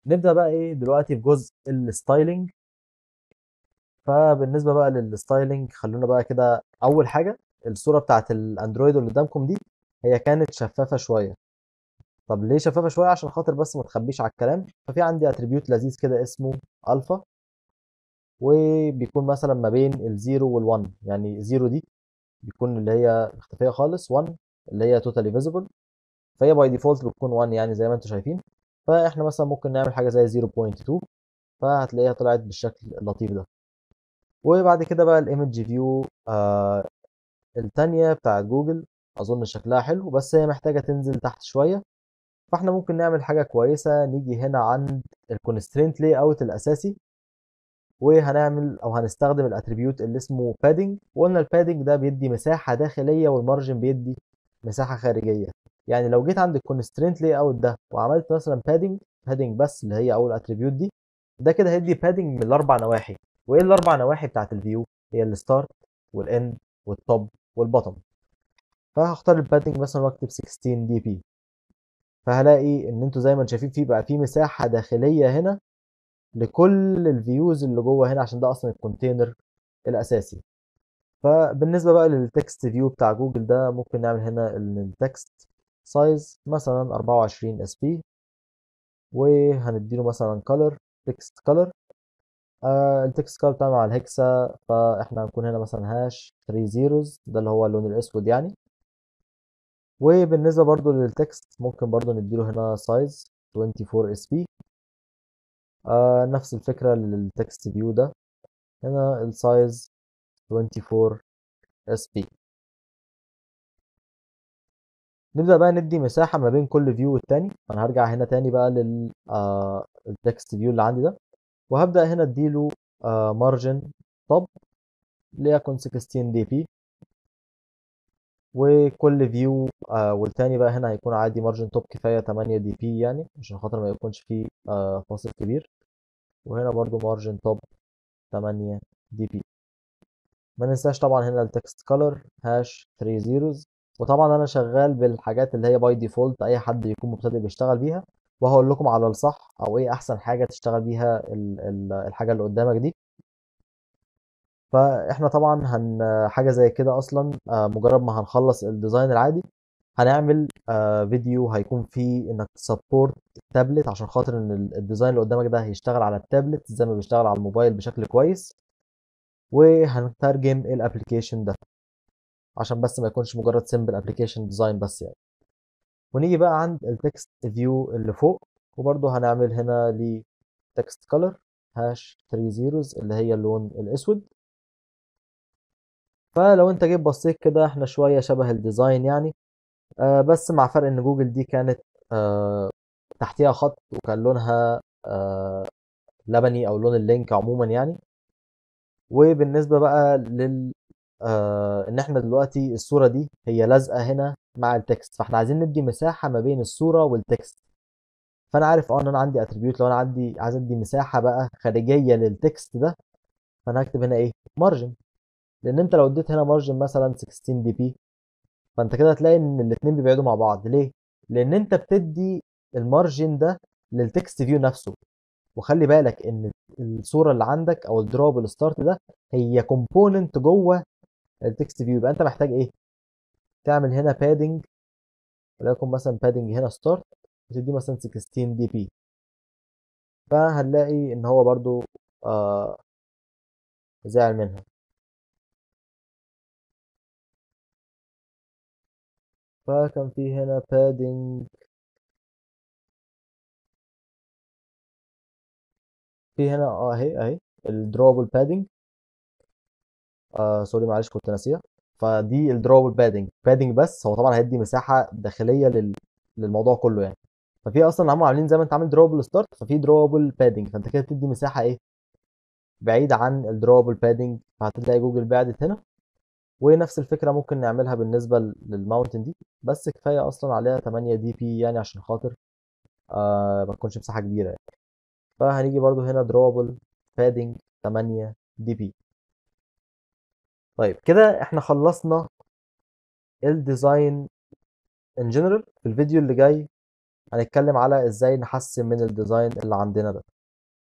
نبدأ بقى إيه دلوقتي في جزء الستايلينج فبالنسبة بقى للستايلينج خلونا بقى كده أول حاجة الصورة بتاعت الأندرويد اللي قدامكم دي هي كانت شفافة شوية طب ليه شفافة شوية عشان خاطر بس ما تخبيش على الكلام ففي عندي اتريبيوت لذيذ كده اسمه ألفا وبيكون مثلا ما بين الزيرو والوان يعني زيرو دي بيكون اللي هي مختفية خالص 1 اللي هي توتالي فيزيبل فهي باي ديفولت بتكون 1 يعني زي ما انتم شايفين فاحنا مثلا ممكن نعمل حاجة زي 0.2 فهتلاقيها طلعت بالشكل اللطيف ده وبعد كده بقى الايمج فيو آه التانية بتاعت جوجل اظن شكلها حلو بس هي محتاجة تنزل تحت شوية فاحنا ممكن نعمل حاجة كويسة نيجي هنا عند الكونسترينت لاي اوت الاساسي وهنعمل او هنستخدم الاتريبيوت اللي اسمه بادنج وقلنا البادنج ده بيدي مساحة داخلية والمارجن بيدي مساحة خارجية يعني لو جيت عند الكونسترينت لاي اوت ده وعملت مثلا بادنج بادنج بس اللي هي اول اتريبيوت دي ده كده هيدي بادنج من الاربع نواحي وايه الاربع نواحي بتاعت الفيو هي الستارت والاند والتوب والبottom فهختار البادنج مثلا واكتب 16 دي بي فهلاقي ان انتوا زي ما انتم شايفين في بقى في مساحه داخليه هنا لكل الفيوز اللي جوه هنا عشان ده اصلا الكونتينر الاساسي فبالنسبه بقى للتكست فيو بتاع جوجل ده ممكن نعمل هنا التكست سايز مثلا 24 اس بي وهنديله مثلا color تكست color آه التكست كار بتاعنا مع الهكسا فاحنا هنكون هنا مثلا هاش 3 زيروز ده اللي هو اللون الاسود يعني وبالنسبه برضو للتكست ممكن برضو نديله هنا سايز 24 اس بي آه نفس الفكره للتكست فيو ده هنا السايز 24 اس بي نبدا بقى ندي مساحه ما بين كل فيو والتاني انا هرجع هنا تاني بقى لل آه التكست فيو اللي عندي ده وهبدا هنا اديله مارجن توب ليكن 16 دي بي وكل فيو آه والتاني بقى هنا هيكون عادي مارجن توب كفايه 8 دي بي يعني عشان خاطر ما يكونش فيه آه فاصل كبير وهنا برضو مارجن توب 8 دي بي ما ننساش طبعا هنا التكست كولر هاش 3 زيروز وطبعا انا شغال بالحاجات اللي هي باي ديفولت اي حد يكون مبتدئ بيشتغل بيها وهقول لكم على الصح او ايه احسن حاجه تشتغل بيها الحاجه اللي قدامك دي فاحنا طبعا هن حاجه زي كده اصلا مجرد ما هنخلص الديزاين العادي هنعمل فيديو هيكون فيه انك تسبورت تابلت عشان خاطر ان الديزاين اللي قدامك ده هيشتغل على التابلت زي ما بيشتغل على الموبايل بشكل كويس وهنترجم الابلكيشن ده عشان بس ما يكونش مجرد سيمبل ابلكيشن ديزاين بس يعني ونيجي بقى عند التكست فيو اللي فوق وبرضه هنعمل هنا ل text color هاش 3 زيروز اللي هي اللون الاسود فلو انت جيت بصيت كده احنا شويه شبه الديزاين يعني آه بس مع فرق ان جوجل دي كانت آه تحتيها خط وكان لونها آه لبني او لون اللينك عموما يعني وبالنسبه بقى لل آه ان احنا دلوقتي الصوره دي هي لازقه هنا مع التكست فاحنا عايزين ندي مساحه ما بين الصوره والتكست فانا عارف اه ان انا عندي اتريبيوت لو انا عندي عايز ادي مساحه بقى خارجيه للتكست ده فانا هكتب هنا ايه مارجن لان انت لو اديت هنا مارجن مثلا 16 دي بي فانت كده هتلاقي ان الاثنين بيبعدوا مع بعض ليه لان انت بتدي المارجن ده للتكست فيو نفسه وخلي بالك ان الصوره اللي عندك او الدروب الستارت ده هي كومبوننت جوه التكست فيو يبقى انت محتاج ايه تعمل هنا بادنج وليكن مثلا بادنج هنا ستارت وتدي مثلا 16 دي بي فهنلاقي ان هو برضو آه زعل منها فكان في هنا بادنج في هنا اه اهي اهي الدروبل بادنج آه سوري معلش كنت ناسيها فدي الدروبل بادنج بادنج بس هو طبعا هيدي مساحه داخليه لل... للموضوع كله يعني ففي اصلا هم عاملين زي ما انت عامل دروبل ستارت ففي دروبل بادنج فانت كده بتدي مساحه ايه بعيد عن الدروبل بادنج فهتلاقي جوجل بعدت هنا ونفس الفكره ممكن نعملها بالنسبه للماونتن دي بس كفايه اصلا عليها 8 دي بي يعني عشان خاطر آه ما تكونش مساحه كبيره يعني فهنيجي برضو هنا دروبل بادنج 8 دي بي طيب كده احنا خلصنا الديزاين ان جنرال في الفيديو اللي جاي هنتكلم على ازاي نحسن من الديزاين اللي عندنا ده